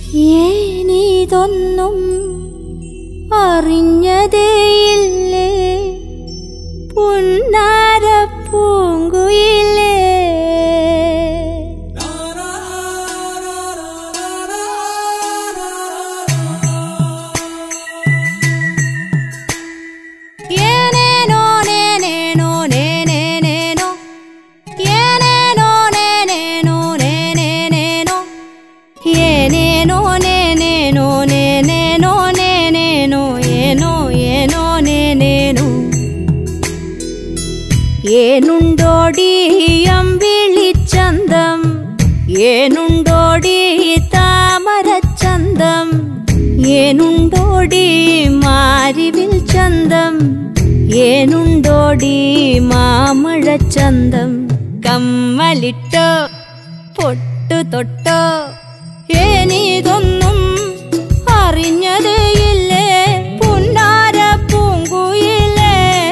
ഏനിതൊന്നും അറിഞ്ഞതേയില്ലേ പുന്നാര പൂങ്കുയിലേ ഏനേനോ നേനേനോ നേനേനേനോ ഏനേനോ നേനേനോ നേനേനേനോ ಏನೇನೋ ನೇನೇನೋ ನೇನೇನೋ ನೇನೇನೋ ಏನೋ ಏನೋ ನೇನೇನೋ ഏനുണ്ടോടി അമ്പിളിച്ചന്തം ഏനുണ്ടോടി താമരച്ചന്തം ഏനുണ്ടോടി മാരിവിൽ ചന്തം ഏനുണ്ടോടി മാമഴച്ചന്തം കമ്മലിട്ടോ പൊട്ടു തൊട്ടോ ഏനിതൊന്നും അറിഞ്ഞതേയില്ലേ പുന്നാര പൂങ്കുയിലേ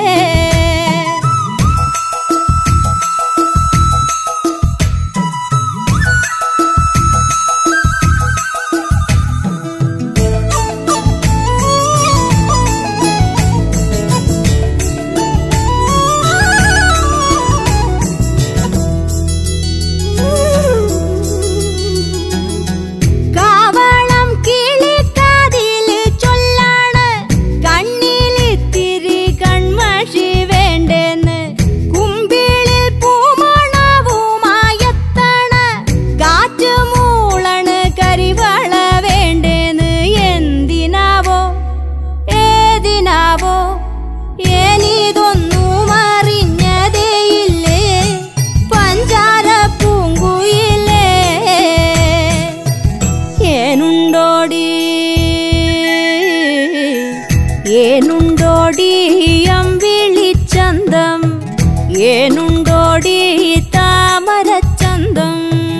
കാവളം കിളിക്കാതില് ചൊല്ലാണ് കണ്ണിലിത്തിരി കൺമഷി വേണ്ടെന്ന് കുമ്പിളിൽ പൂമണവുമായെത്തണ് കാറ്റ് മൂളണ് കരിവള വേണ്ടെന്ന് എന്തിനാവോ ഏതിനാവോ ഏനിതൊന്നും അറിഞ്ഞതേയില്ലേ പഞ്ചാര പൂങ്കുയിലേ ഏനുണ്ടോടി ഏനുണ്ടോടി അമ്പിളിച്ചന്തം ഏനുണ്ടോടി താമരച്ചന്തം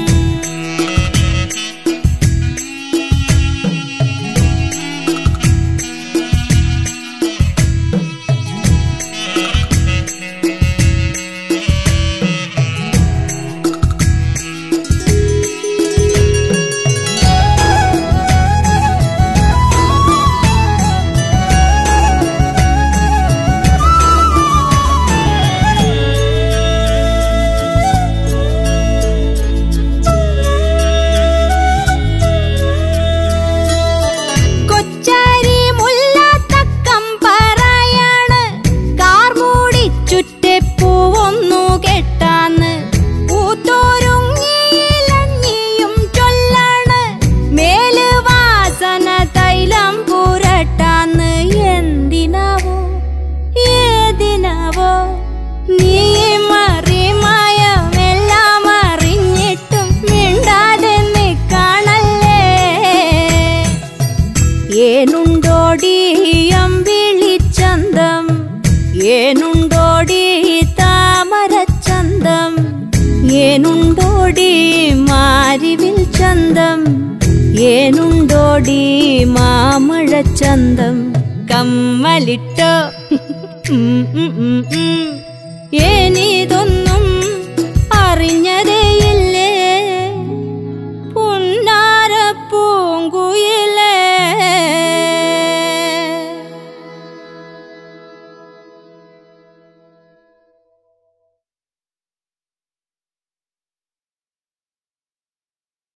കൊച്ചാരി മുല്ലാത്തക്കം പറയാണ് കാർമൂടി ചുറ്റപ്പൂവൊന്നു കെട്ടാന്ന് പൂത്തോരുങ്ങിയിലഞ്ഞിയും ചൊല്ലാണ് മേല് വാസന തൈലം പുരട്ടാന്ന് എന്തിനാവോ ഏതിനാവോ നീ മറിമയമെല്ലാം അറിഞ്ഞിട്ടും മിണ്ടാതെ നിൽക്കണല്ലേ ഏനുണ്ടോടി അമ്പിളിച്ചന്തം ഏനുണ്ടോടി താമരച്ചന്തം ഏനുണ്ടോടി മാരിവിൽ ചന്തം ഏനുണ്ടോടി മാമഴച്ചന്തം കമ്മലിട്ടോ ഉം ഉം ഉം ഉം